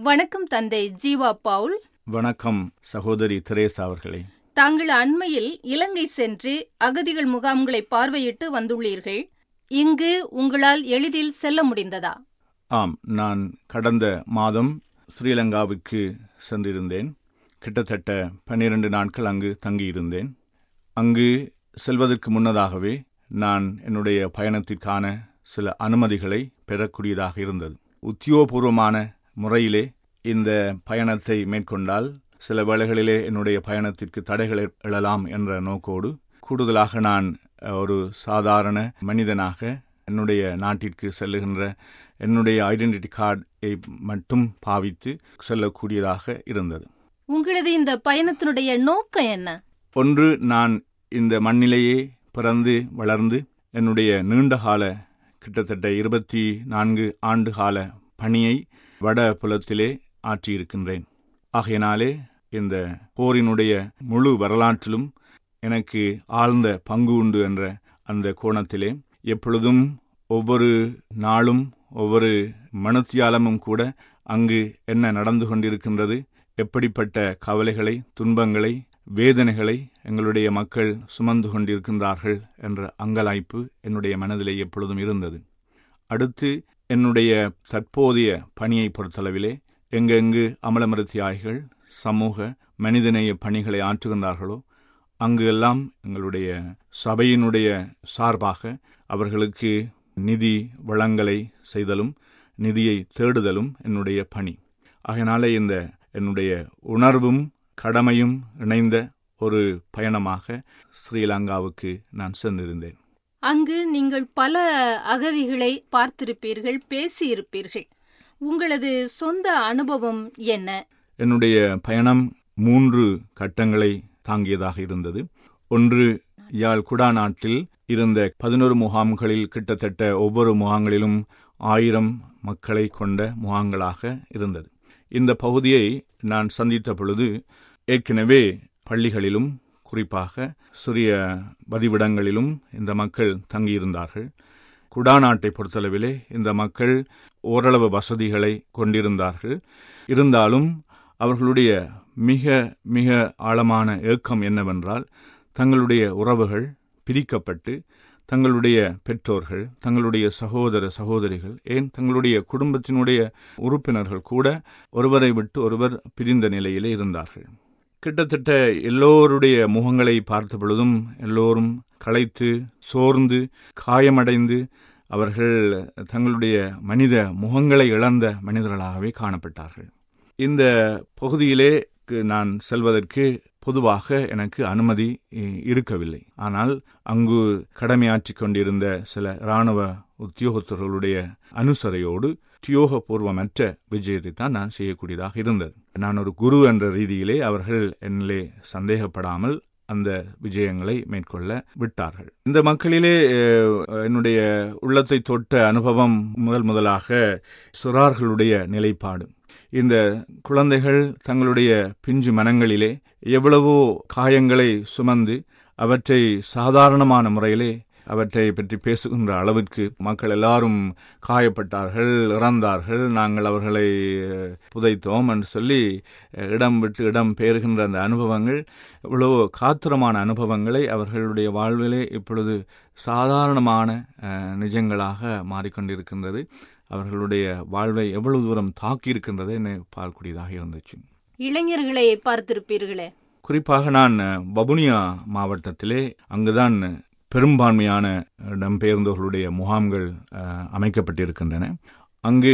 வணக்கம் தந்தை ஜீவா பவுல் வணக்கம் சகோதரி தெரேசா அவர்களே தாங்கள் அண்மையில் இலங்கை சென்று அகதிகள் முகாம்களை பார்வையிட்டு வந்துள்ளீர்கள் இங்கு உங்களால் எளிதில் செல்ல முடிந்ததா ஆம் நான் கடந்த மாதம் ஸ்ரீலங்காவுக்கு சென்றிருந்தேன் கிட்டத்தட்ட பன்னிரண்டு நாட்கள் அங்கு தங்கியிருந்தேன் அங்கு செல்வதற்கு முன்னதாகவே நான் என்னுடைய பயணத்திற்கான சில அனுமதிகளை பெறக்கூடியதாக இருந்தது உத்தியோகபூர்வமான முறையிலே இந்த பயணத்தை மேற்கொண்டால் சில வேளைகளிலே என்னுடைய பயணத்திற்கு தடைகள் எழலாம் என்ற நோக்கோடு கூடுதலாக நான் ஒரு சாதாரண மனிதனாக என்னுடைய நாட்டிற்கு செல்லுகின்ற என்னுடைய ஐடென்டிட்டி கார்டை மட்டும் பாவித்து செல்லக்கூடியதாக இருந்தது உங்களது இந்த பயணத்தினுடைய நோக்கம் என்ன ஒன்று நான் இந்த மண்ணிலேயே பிறந்து வளர்ந்து என்னுடைய நீண்டகால கிட்டத்தட்ட இருபத்தி நான்கு ஆண்டு கால பணியை வட புலத்திலே ஆற்றியிருக்கின்றேன் ஆகையினாலே இந்த போரினுடைய முழு வரலாற்றிலும் எனக்கு ஆழ்ந்த பங்கு உண்டு என்ற அந்த கோணத்திலே எப்பொழுதும் ஒவ்வொரு நாளும் ஒவ்வொரு மனுத்தியாலமும் கூட அங்கு என்ன நடந்து கொண்டிருக்கின்றது எப்படிப்பட்ட கவலைகளை துன்பங்களை வேதனைகளை எங்களுடைய மக்கள் சுமந்து கொண்டிருக்கின்றார்கள் என்ற அங்கலாய்ப்பு என்னுடைய மனதிலே எப்பொழுதும் இருந்தது அடுத்து என்னுடைய தற்போதைய பணியை பொறுத்தளவிலே எங்கெங்கு அமலமர தியாகிகள் சமூக மனிதநேய பணிகளை ஆற்றுகின்றார்களோ அங்கு எல்லாம் எங்களுடைய சபையினுடைய சார்பாக அவர்களுக்கு நிதி வளங்களை செய்தலும் நிதியை தேடுதலும் என்னுடைய பணி ஆகையினாலே இந்த என்னுடைய உணர்வும் கடமையும் இணைந்த ஒரு பயணமாக ஸ்ரீலங்காவுக்கு நான் சென்றிருந்தேன் அங்கு நீங்கள் பல அகதிகளை பார்த்திருப்பீர்கள் பேசியிருப்பீர்கள் உங்களது சொந்த அனுபவம் என்ன என்னுடைய பயணம் மூன்று கட்டங்களை தாங்கியதாக இருந்தது ஒன்று யாழ் குடா நாட்டில் இருந்த பதினோரு முகாம்களில் கிட்டத்தட்ட ஒவ்வொரு முகாம்களிலும் ஆயிரம் மக்களை கொண்ட முகாம்களாக இருந்தது இந்த பகுதியை நான் சந்தித்த பொழுது ஏற்கனவே பள்ளிகளிலும் குறிப்பாக சிறிய வதிவிடங்களிலும் இந்த மக்கள் தங்கியிருந்தார்கள் குடாநாட்டை பொறுத்தளவிலே இந்த மக்கள் ஓரளவு வசதிகளை கொண்டிருந்தார்கள் இருந்தாலும் அவர்களுடைய மிக மிக ஆழமான ஏக்கம் என்னவென்றால் தங்களுடைய உறவுகள் பிரிக்கப்பட்டு தங்களுடைய பெற்றோர்கள் தங்களுடைய சகோதர சகோதரிகள் ஏன் தங்களுடைய குடும்பத்தினுடைய உறுப்பினர்கள் கூட ஒருவரை விட்டு ஒருவர் பிரிந்த நிலையிலே இருந்தார்கள் கிட்டத்தட்ட எல்லோருடைய முகங்களை பார்த்த பொழுதும் எல்லோரும் களைத்து சோர்ந்து காயமடைந்து அவர்கள் தங்களுடைய மனித முகங்களை இழந்த மனிதர்களாகவே காணப்பட்டார்கள் இந்த பகுதியிலே நான் செல்வதற்கு பொதுவாக எனக்கு அனுமதி இருக்கவில்லை ஆனால் அங்கு கடமையாற்றிக் கொண்டிருந்த சில இராணுவ உத்தியோகத்தர்களுடைய அனுசரையோடு உத்தியோகபூர்வமற்ற விஜயத்தை தான் நான் செய்யக்கூடியதாக இருந்தது நான் ஒரு குரு என்ற ரீதியிலே அவர்கள் என்னிலே சந்தேகப்படாமல் அந்த விஜயங்களை மேற்கொள்ள விட்டார்கள் இந்த மக்களிலே என்னுடைய உள்ளத்தை தொட்ட அனுபவம் முதல் முதலாக சிறார்களுடைய நிலைப்பாடு இந்த குழந்தைகள் தங்களுடைய பிஞ்சு மனங்களிலே எவ்வளவோ காயங்களை சுமந்து அவற்றை சாதாரணமான முறையிலே அவற்றை பற்றி பேசுகின்ற அளவிற்கு மக்கள் எல்லாரும் காயப்பட்டார்கள் இறந்தார்கள் நாங்கள் அவர்களை புதைத்தோம் என்று சொல்லி இடம் விட்டு இடம் பெயர்கின்ற அந்த அனுபவங்கள் இவ்வளவு காத்திரமான அனுபவங்களை அவர்களுடைய வாழ்விலே இப்பொழுது சாதாரணமான நிஜங்களாக மாறிக்கொண்டிருக்கின்றது அவர்களுடைய வாழ்வை எவ்வளவு தூரம் தாக்கி இருக்கின்றதை என்னை பார்க்கக்கூடியதாக இருந்துச்சு இளைஞர்களை பார்த்திருப்பீர்களே குறிப்பாக நான் வபுனியா மாவட்டத்திலே அங்குதான் பெரும்பான்மையான இடம்பெயர்ந்தவர்களுடைய முகாம்கள் அமைக்கப்பட்டிருக்கின்றன அங்கு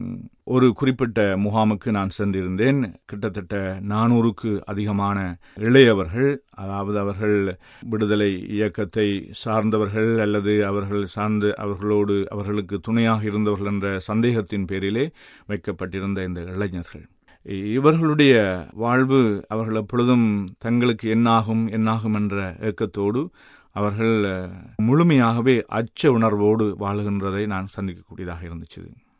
ஒரு குறிப்பிட்ட முகாமுக்கு நான் சென்றிருந்தேன் கிட்டத்தட்ட நானூறுக்கு அதிகமான இளையவர்கள் அதாவது அவர்கள் விடுதலை இயக்கத்தை சார்ந்தவர்கள் அல்லது அவர்கள் சார்ந்து அவர்களோடு அவர்களுக்கு துணையாக இருந்தவர்கள் என்ற சந்தேகத்தின் பேரிலே வைக்கப்பட்டிருந்த இந்த இளைஞர்கள் இவர்களுடைய வாழ்வு அவர்கள் எப்பொழுதும் தங்களுக்கு என்னாகும் என்னாகும் என்ற ஏக்கத்தோடு அவர்கள் முழுமையாகவே அச்ச உணர்வோடு வாழுகின்றதை நான் சந்திக்கக்கூடியதாக இருந்துச்சு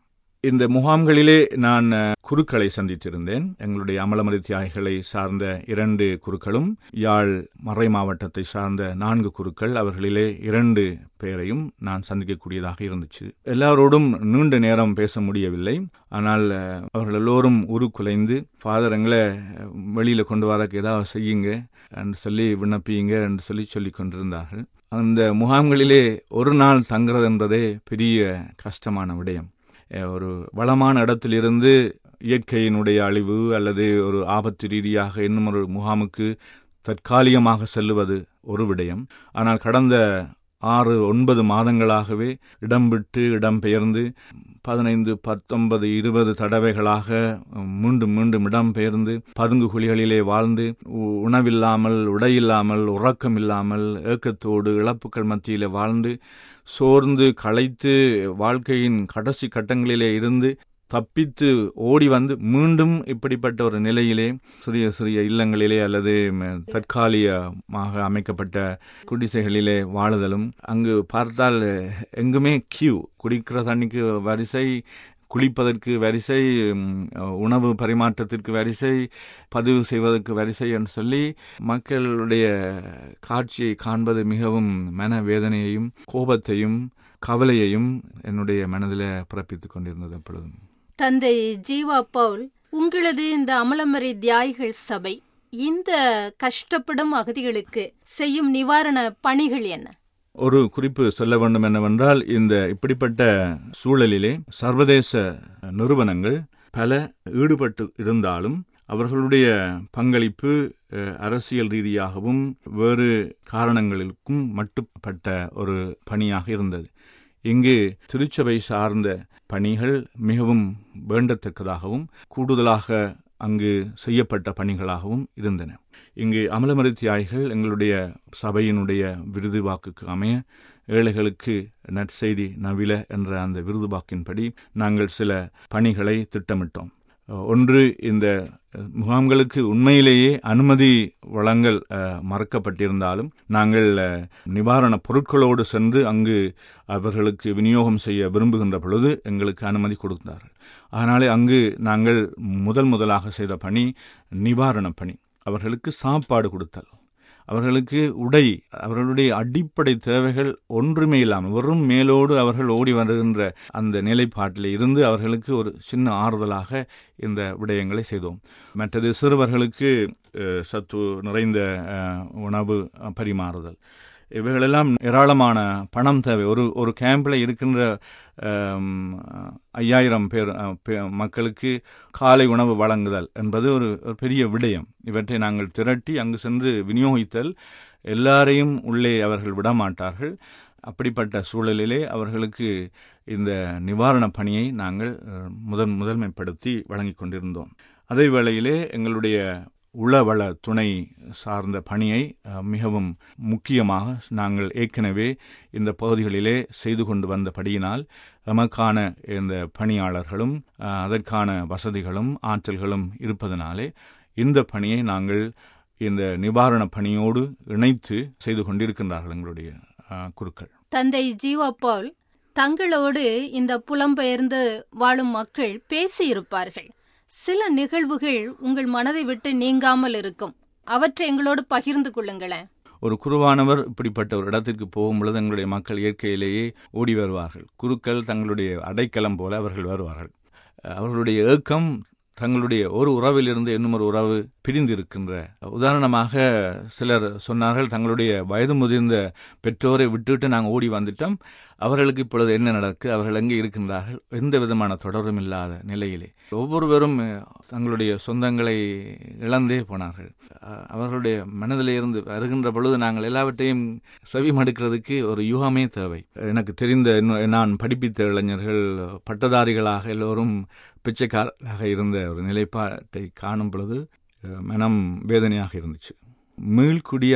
இந்த முகாம்களிலே நான் அஹ், குருக்களை சந்தித்திருந்தேன் எங்களுடைய அமலமரி தியாகிகளை சார்ந்த இரண்டு குருக்களும் யாழ் மறை மாவட்டத்தை சார்ந்த நான்கு குருக்கள் அவர்களிலே இரண்டு பேரையும் நான் சந்திக்கக்கூடியதாக இருந்துச்சு எல்லாரோடும் நீண்ட நேரம் பேச முடியவில்லை ஆனால் அஹ், அவர்கள் எல்லோரும் உருக்குலைந்து ஃபாதர் எங்களை அஹ், வெளியில கொண்டு வரக்கு ஏதாவது செய்யுங்க என்று சொல்லி விண்ணப்பியுங்க என்று சொல்லி சொல்லிக் கொண்டிருந்தார்கள் அந்த முகாம்களிலே ஒரு நாள் தங்குறது என்பதே பெரிய கஷ்டமான விடயம் அஹ் ஒரு வளமான இடத்திலிருந்து இயற்கையினுடைய அழிவு அல்லது ஒரு ஆபத்து ரீதியாக இன்னும் ஒரு முகாமுக்கு தற்காலிகமாக செல்லுவது ஒரு விடயம் ஆனால் கடந்த ஆறு ஒன்பது மாதங்களாகவே இடம் விட்டு இடம் பெயர்ந்து பதினைந்து பத்தொன்பது இருபது தடவைகளாக மீண்டும் மீண்டும் இடம் பெயர்ந்து பதுங்கு குழிகளிலே வாழ்ந்து உ- உணவில்லாமல் உடையில்லாமல் உறக்கம் இல்லாமல் ஏக்கத்தோடு இழப்புக்கள் மத்தியிலே வாழ்ந்து சோர்ந்து களைத்து வாழ்க்கையின் கடைசி கட்டங்களிலே இருந்து தப்பித்து ஓடி வந்து மீண்டும் இப்படிப்பட்ட ஒரு நிலையிலே சிறிய சிறிய இல்லங்களிலே அல்லது ம, தற்காலிகமாக அமைக்கப்பட்ட குடிசைகளிலே வாழுதலும் அங்கு பார்த்தால் எங்குமே கியூ குடிக்கிற தண்ணிக்கு வரிசை குளிப்பதற்கு வரிசை ம், உணவு பரிமாற்றத்திற்கு வரிசை பதிவு செய்வதற்கு வரிசை என்று சொல்லி மக்களுடைய காட்சியை காண்பது மிகவும் மனவேதனையையும் கோபத்தையும் கவலையையும் என்னுடைய மனதில் பிறப்பித்துக் கொண்டிருந்தது அப்பொழுதும் தந்தை ஜீவா பவுல் உங்களது இந்த அமலமறை தியாய்கள் சபை இந்த கஷ்டப்படும் அகதிகளுக்கு செய்யும் நிவாரண பணிகள் என்ன ஒரு குறிப்பு சொல்ல வேண்டும் என்னவென்றால் இந்த இப்படிப்பட்ட சூழலிலே சர்வதேச நிறுவனங்கள் பல ஈடுபட்டு இருந்தாலும் அவர்களுடைய பங்களிப்பு அஹ், அரசியல் ரீதியாகவும் வேறு காரணங்களுக்கும் மட்டுப்பட்ட ஒரு பணியாக இருந்தது இங்கு திருச்சபை சார்ந்த பணிகள் மிகவும் வேண்டத்தக்கதாகவும் கூடுதலாக அங்கு செய்யப்பட்ட பணிகளாகவும் இருந்தன இங்கு அமலமரி தியாகிகள் எங்களுடைய சபையினுடைய விருது வாக்குக்கு அமைய ஏழைகளுக்கு நற்செய்தி நவில என்ற அந்த விருது வாக்கின்படி நாங்கள் சில பணிகளை திட்டமிட்டோம் அஹ், ஒன்று இந்த அஹ், முகாம்களுக்கு உண்மையிலேயே அனுமதி வழங்கல் அஹ், மறுக்கப்பட்டிருந்தாலும் நாங்கள் அஹ், நிவாரணப் பொருட்களோடு சென்று அங்கு அவர்களுக்கு விநியோகம் செய்ய விரும்புகின்ற பொழுது எங்களுக்கு அனுமதி கொடுத்தார்கள் அதனாலே அங்கு நாங்கள் முதல் முதலாக செய்த பணி நிவாரணப் பணி அவர்களுக்கு சாப்பாடு கொடுத்தல் அவர்களுக்கு உடை அவர்களுடைய அடிப்படை தேவைகள் ஒன்றுமே இல்லாமல் வெறும் மேலோடு அவர்கள் ஓடி வருகின்ற அந்த நிலைப்பாட்டில் இருந்து அவர்களுக்கு ஒரு சின்ன ஆறுதலாக இந்த விடயங்களை செய்தோம் மற்றது சிறுவர்களுக்கு அஹ், சத்து நிறைந்த அஹ், உணவு அஹ், பரிமாறுதல் இவைகளெல்லாம் ஏராளமான பணம் தேவை ஒரு ஒரு கேம்பில் இருக்கின்ற ஆம், ஐயாயிரம் பேர் அஹ், பே- மக்களுக்கு காலை உணவு வழங்குதல் என்பது ஒரு ஒரு பெரிய விடயம் இவற்றை நாங்கள் திரட்டி அங்கு சென்று விநியோகித்தல் எல்லாரையும் உள்ளே அவர்கள் விடமாட்டார்கள் அப்படிப்பட்ட சூழலிலே அவர்களுக்கு இந்த நிவாரணப் பணியை நாங்கள் அஹ், முதன் முதன்மைப்படுத்தி வழங்கிக் கொண்டிருந்தோம் அதே வேளையிலே எங்களுடைய உளவள துணை சார்ந்த பணியை அஹ், மிகவும் முக்கியமாக நாங்கள் ஏற்கனவே இந்த பகுதிகளிலே செய்து கொண்டு வந்தபடியினால் எமக்கான இந்த பணியாளர்களும் அஹ், அதற்கான வசதிகளும் ஆற்றல்களும் இருப்பதனாலே இந்த பணியை நாங்கள் இந்த நிவாரணப் பணியோடு இணைத்து செய்து கொண்டிருக்கின்றார்கள் எங்களுடைய அஹ், குருக்கள் தந்தை ஜீவா பவுல் தங்களோடு இந்த புலம்பெயர்ந்து வாழும் மக்கள் பேசியிருப்பார்கள் சில நிகழ்வுகள் உங்கள் மனதை விட்டு நீங்காமல் இருக்கும் அவற்றை எங்களோடு பகிர்ந்து கொள்ளுங்களேன் ஒரு குருவானவர் இப்படிப்பட்ட ஒரு இடத்திற்கு போகும் பொழுது எங்களுடைய மக்கள் இயற்கையிலேயே ஓடி வருவார்கள் குருக்கள் தங்களுடைய அடைக்கலம் போல அவர்கள் வருவார்கள் அவர்களுடைய ஏக்கம் தங்களுடைய ஒரு உறவிலிருந்து இன்னும் ஒரு உறவு பிரிந்து இருக்கின்ற உதாரணமாக சிலர் சொன்னார்கள் தங்களுடைய வயது முதிர்ந்த பெற்றோரை விட்டுவிட்டு நாங்கள் ஓடி வந்துட்டோம் அவர்களுக்கு இப்பொழுது என்ன நடக்கு அவர்கள் எங்கே இருக்கின்றார்கள் எந்த விதமான தொடரும் இல்லாத நிலையிலே ஒவ்வொருவரும் அஹ், தங்களுடைய சொந்தங்களை இழந்தே போனார்கள் அஹ், அவர்களுடைய மனதிலே இருந்து வருகின்ற பொழுது நாங்கள் எல்லாவற்றையும் செவி மடுக்கிறதுக்கு ஒரு யுகமே தேவை எனக்கு தெரிந்த இன்னும் நான் படிப்பித்த இளைஞர்கள் பட்டதாரிகளாக எல்லோரும் பிச்சைக்காரராக இருந்த ஒரு நிலைப்பாட்டை காணும் பொழுது அஹ், மனம் வேதனையாக இருந்துச்சு மீள்குடியமற்ற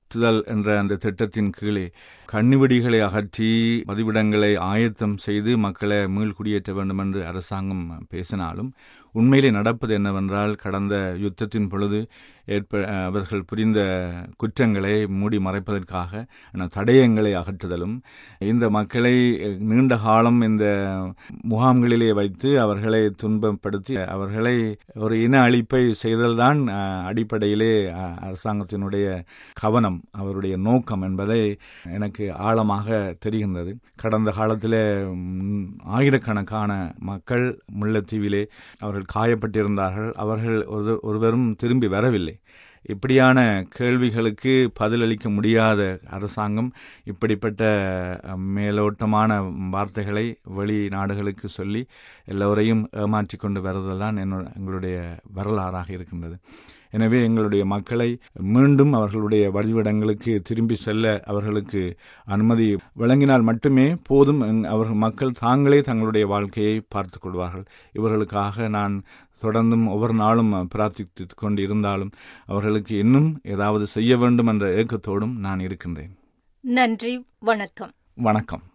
குடியமர்த்துதல் என்ற அந்த திட்டத்தின் கீழே கண்ணிவெடிகளை அகற்றி பதிவிடங்களை ஆயத்தம் செய்து மக்களை மீள் குடியேற்ற வேண்டும் என்று அரசாங்கம் பேசினாலும் உண்மையிலே நடப்பது என்னவென்றால் கடந்த யுத்தத்தின் பொழுது ஏற்ப அவர்கள் புரிந்த குற்றங்களை மூடி மறைப்பதற்காக தடயங்களை அகற்றுதலும் இந்த மக்களை நீண்ட காலம் இந்த முகாம்களிலே வைத்து அவர்களை துன்பப்படுத்தி அவர்களை ஒரு இன அழிப்பை செய்தல்தான் அடிப்படையிலே அரசாங்கத்தினுடைய கவனம் அவருடைய நோக்கம் என்பதை எனக்கு ஆழமாக தெரிகின்றது கடந்த காலத்தில் ஆயிரக்கணக்கான மக்கள் முல்லைத்தீவிலே அவர்கள் காயப்பட்டிருந்தார்கள் அவர்கள் ஒரு ஒருவரும் திரும்பி வரவில்லை இப்படியான கேள்விகளுக்கு பதிலளிக்க முடியாத அரசாங்கம் இப்படிப்பட்ட மேலோட்டமான வார்த்தைகளை வெளிநாடுகளுக்கு சொல்லி எல்லோரையும் ஏமாற்றி கொண்டு வருவதுதான் என்னோட எங்களுடைய வரலாறாக இருக்கின்றது எனவே எங்களுடைய மக்களை மீண்டும் அவர்களுடைய வழிவிடங்களுக்கு திரும்பி செல்ல அவர்களுக்கு அனுமதி வழங்கினால் மட்டுமே போதும் அவர்கள் மக்கள் தாங்களே தங்களுடைய வாழ்க்கையை பார்த்துக் கொள்வார்கள் இவர்களுக்காக நான் தொடர்ந்தும் ஒவ்வொரு நாளும் பிரார்த்தித்து கொண்டு இருந்தாலும் அவர்களுக்கு இன்னும் ஏதாவது செய்ய வேண்டும் என்ற ஏக்கத்தோடும் நான் இருக்கின்றேன் நன்றி வணக்கம் வணக்கம்